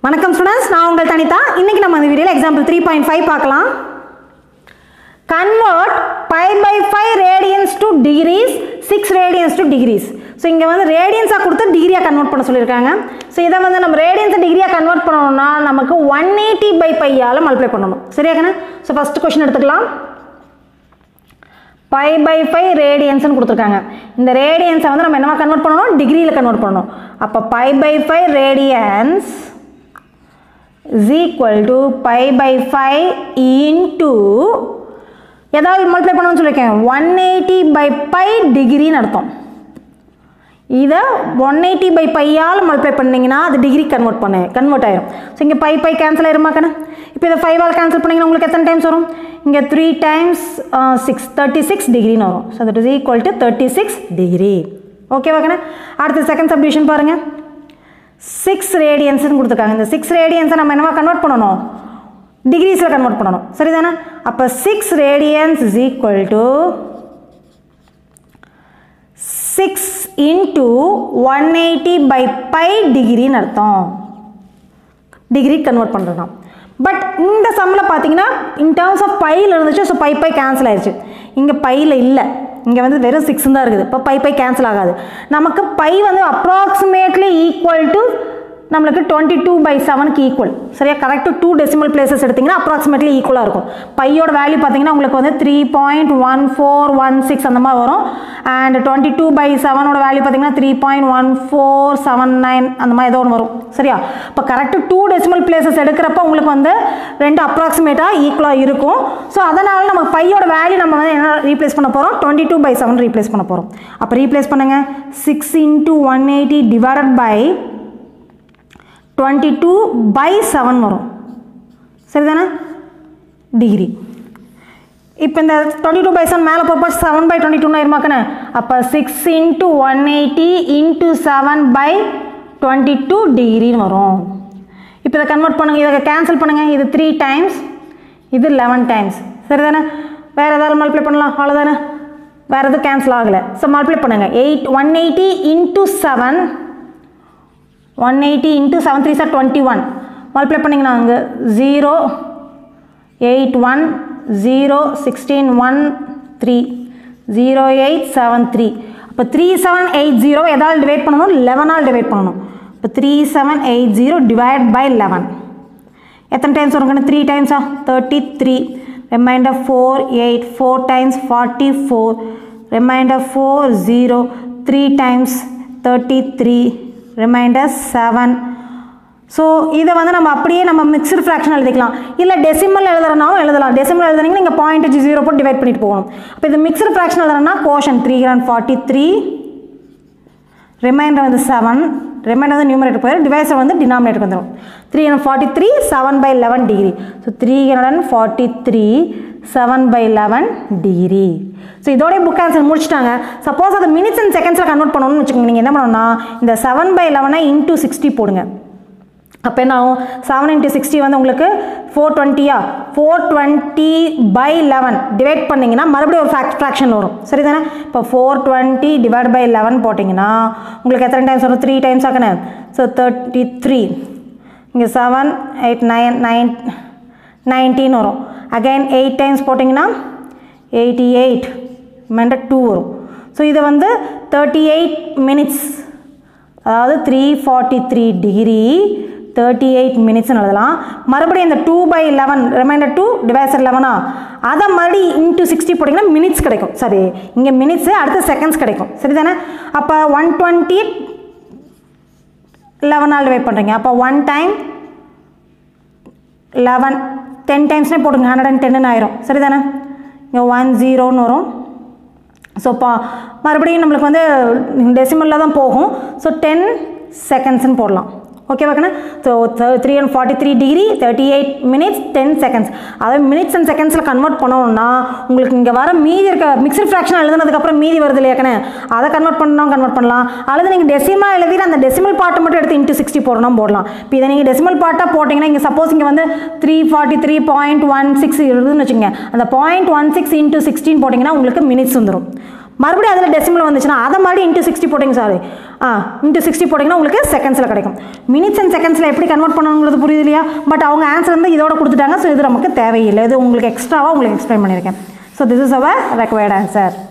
வணக்கம் ஸ்டூடெண்ட்ஸ் நான் உங்கள் தனிதா இன்னைக்கு நம்ம இந்த வீடியோவில் எக்ஸாம்பிள் த்ரீ பாயிண்ட் ஃபைவ் பார்க்கலாம் convert pi by five radians to degrees six radians to degrees so இங்கே வந்து ரேடியன்ஸாக கொடுத்து டிகிரியாக கன்வெர்ட் பண்ண சொல்லியிருக்காங்க ஸோ இதை வந்து நம்ம ரேடியன்ஸை டிகிரியாக கன்வெர்ட் பண்ணணும்னா நமக்கு ஒன் எயிட்டி பை பையால் மல்டிப்ளை பண்ணணும் சரியா கண்ணா ஸோ ஃபஸ்ட் கொஷின் எடுத்துக்கலாம் பை பை ஃபைவ் ரேடியன்ஸ்னு கொடுத்துருக்காங்க இந்த ரேடியன்ஸை வந்து நம்ம என்னவா கன்வெர்ட் பண்ணணும் டிகிரியில் கன்வெர்ட் பண்ணணும் அப்போ pi by five radians is equal to pi by 5 into ஏதாவது மல்டிப்ளை பண்ணணும்னு சொல்லியிருக்கேன் ஒன் எயிட்டி பை பை டிகிரின்னு அர்த்தம் இதை ஒன் எயிட்டி பை பையால் மல்டிப்ளை பண்ணிங்கன்னா அது டிகிரி கன்வெர்ட் பண்ண கன்வெர்ட் ஆயிரும் ஸோ இங்கே பை பை கேன்சல் ஆயிருமா கண்ணா இப்போ இதை ஃபைவால் கேன்சல் பண்ணிங்கன்னா உங்களுக்கு எத்தனை டைம்ஸ் வரும் இங்கே three times six thirty six டிகிரின்னு வரும் so that is equal to thirty six degree ஓகேவா கண்ணா அடுத்து செகண்ட் சப்டிவிஷன் பாருங்கள் சிக்ஸ் ரேடியன்ஸ்னு கொடுத்துருக்காங்க இந்த சிக்ஸ் ரேடியன்ஸை நம்ம என்னவா கன்வெர்ட் பண்ணணும் டிகிரிஸில் கன்வெர்ட் பண்ணணும் சரிதானே அப்போ six radians is equal to six into one eighty by pi டிகிரின்னு அர்த்தம் டிகிரி கன்வெர்ட் பண்ணுறோம் பட் இந்த சம்மில் பார்த்தீங்கன்னா இன் டேர்ம்ஸ் ஆஃப் பையில் இருந்துச்சு ஸோ பை பை கேன்சல் ஆயிடுச்சு இங்கே பையில் இல்லை இங்கே வந்து வெறும் சிக்ஸ் தான் இருக்குது இப்போ பை பை கேன்சல் ஆகாது நமக்கு பை வந்து அப்ராக்சிமேட்லி ஈக்குவல் டு நம்மளுக்கு டுவெண்ட்டி டூ பை செவனுக்கு ஈக்குவல் சரியா கரெக்டாக டூ டெசிமல் பிளேசஸ் எடுத்திங்கன்னா அப்ராக்சிமேட்லி ஈக்குவலாக இருக்கும் பையோட வேல்யூ பார்த்தீங்கன்னா உங்களுக்கு வந்து three point one four one six அந்த மாதிரி வரும் அண்ட் டுவெண்ட்டி டூ பை செவனோட வேல்யூ பார்த்தீங்கன்னா three point one four seven nine அந்த மாதிரி ஏதோ ஒன்று வரும் சரியா இப்போ கரெக்டாக டூ டெசிமல் பிளேசஸ் எடுக்கிறப்ப உங்களுக்கு வந்து ரெண்டு அப்ராக்சிமேட்டாக ஈக்குவலாக இருக்கும் ஸோ அதனால் நம்ம பையோட வேல்யூ நம்ம வந்து என்ன ரீப்ளேஸ் பண்ண போகிறோம் twenty two by seven replace பண்ண போகிறோம் அப்போ ரீப்ளேஸ் பண்ணுங்கள் six into one eighty divided by twenty two by seven வரும் சரிதானே டிகிரி இப்போ இந்த டுவெண்ட்டி டூ பை செவன் மேலே போகிறப்ப செவன் பை டுவெண்ட்டி டூன்னு இருமாக்கண்ணே அப்போ six into one eighty into seven by twenty two டிகிரின்னு வரும் இப்போ இதை கன்வெர்ட் பண்ணுங்கள் இதை கேன்சல் பண்ணுங்கள் இது த்ரீ டைம்ஸ் இது லெவன் டைம்ஸ் சரிதானே வேறு ஏதாவது மல்டிப்ளை பண்ணலாம் அவ்வளோதானே வேறு எதுவும் கேன்சல் ஆகலை ஸோ மல்டிப்ளை பண்ணுங்கள் eight one eighty into seven one eighty into seven three sir twenty one multiply பண்ணிங்கன்னா அங்கே zero eight one zero sixteen one three zero eight seven three அப்போ த்ரீ செவன் எயிட் ஜீரோ எதாவது divide பண்ணணும் லெவனால் divide பண்ணணும் இப்போ three seven eight zero divide by eleven எத்தனை times வருங்கன்னு த்ரீ டைம்ஸா thirty three remainder four eight four times forty four remainder four zero three times thirty three remainder seven so இதை வந்து நம்ம அப்படியே நம்ம மிக்சர் ஃப்ராக்ஷன் எழுதிக்கலாம் இல்லை டெசிமல் எழுதுறனாவும் எழுதலாம் டெசிமல் எழுதுனீங்கன்னா நீங்கள் பாயிண்ட் ஜீரோ போட்டு டிவைட் பண்ணிட்டு போகணும் அப்போ இது மிக்சர் ஃப்ராக்ஷன் எழுதுறனா quotient three hundred forty three remainder வந்து செவன் ரிமைண்டர் வந்து நியூமரேட்டர் போயிடும் டிவைசர் வந்து டினாமினேட்டர் வந்துடும் three hundred forty three seven by eleven degree so three hundred and forty three seven by eleven degree so இதோட book answer முடிச்சிட்டாங்க suppose அதை minutes and செகண்ட்ஸில் convert பண்ணணும்னு வச்சுக்கோங்க நீங்கள் என்ன பண்ணணும்னா இந்த செவன் பை லெவனை இன்டூ சிக்ஸ்டி போடுங்க அப்போ என்ன ஆகும் செவன் இன்ட்டு சிக்ஸ்டி வந்து உங்களுக்கு ஃபோர் டுவெண்ட்டியா four twenty by eleven divide பண்ணிங்கன்னா மறுபடியும் ஒரு ஃபேக்ட் ஃப்ராக்ஷன் வரும் சரிதானே இப்போ four twenty divide by eleven போட்டிங்கன்னா உங்களுக்கு எத்தனை டைம்ஸ் வரும் த்ரீ டைம்ஸ் ஆக்கணும் ஸோ தேர்ட்டி த்ரீ இங்கே seven eight nine nine nineteen வரும் அகைன் எயிட் டைம்ஸ் போட்டிங்கன்னா எயிட்டி எயிட் மெண்டட் டூ வரும் ஸோ இதை வந்து தேர்ட்டி எயிட் மினிட்ஸ் அதாவது three forty three degree thirty eight மினிட்ஸ்னு எழுதலாம் மறுபடியும் இந்த two by eleven reminder two divisor லெவனா அதை மறுபடி இன்ட்டு சிக்ஸ்டி போட்டிங்கன்னா மினிட்ஸ் கிடைக்கும் சரி இங்கே மினிட்ஸு அடுத்த செகண்ட்ஸ் கிடைக்கும் சரி தானே அப்போ ஒன் டுவெண்ட்டி லெவனால் டிவைட் பண்ணுறீங்க அப்போ ஒன் டைம் லெவன் டென் டைம்ஸ்னே போடுங்க ஹண்ட்ரட் அண்ட் டென்னு ஆயிரும் சரி தானே இங்கே ஒன் ஜீரோன்னு வரும் ஸோ பா மறுபடியும் நம்மளுக்கு வந்து டெசிமலில் தான் போகும் ஸோ டென் செகண்ட்ஸ்னு போடலாம் ஓகேவாக்கண்ணா so three and forty three degree thirty eight minutes ten seconds அதாவது மினிட்ஸ் அண்ட் செகண்ட்ஸில் கன்வெர்ட் பண்ணணும்னா உங்களுக்கு இங்கே வர மீதி இருக்க மிக்சர் ஃப்ராக்ஷன் எழுதுனதுக்கப்புறம் மீதி வருது இல்லையாக்கண்ணே அதை கன்வெர்ட் பண்ணணும் கன்வெர்ட் பண்ணலாம் அல்லது நீங்கள் டெசிமாக எழுதி அந்த டெசிமல் பார்ட்டை மட்டும் எடுத்து இன்ட்டு சிக்ஸ்டி போடணும் போடலாம் இப்போ இதை நீங்கள் டெசிமல் பார்ட்டாக போட்டிங்கன்னா இங்கே சப்போஸ் இங்கே வந்து three forty three point one six இருக்குதுன்னு வச்சுக்கோங்க அந்த point one six into sixteen போட்டிங்கன்னா உங்களுக்கு மினிட்ஸ் வந்துடும் மறுபடியும் அதில் டெசிமல் வந்துச்சுன்னா அதை மறுபடியும் இன்ட்டு சிக்ஸ்டி போட்டிங்க சாரி ஆ இன்ட்டு சிக்ஸ்டி போட்டிங்கன்னா உங்களுக்கு செகண்ட்ஸில் கிடைக்கும் மினிட்ஸ் அண்ட் செகண்ட்ஸில் எப்படி கன்வெர்ட் பண்ணணுங்கிறது புரியுது இல்லையா பட் அவங்க ஆன்சர் வந்து இதோட கொடுத்துட்டாங்க ஸோ இது நமக்கு தேவையில்லை இது உங்களுக்கு எக்ஸ்ட்ராவாக உங்களுக்கு எக்ஸ்பிளைன் பண்ணியிருக்கேன் so this is our required answer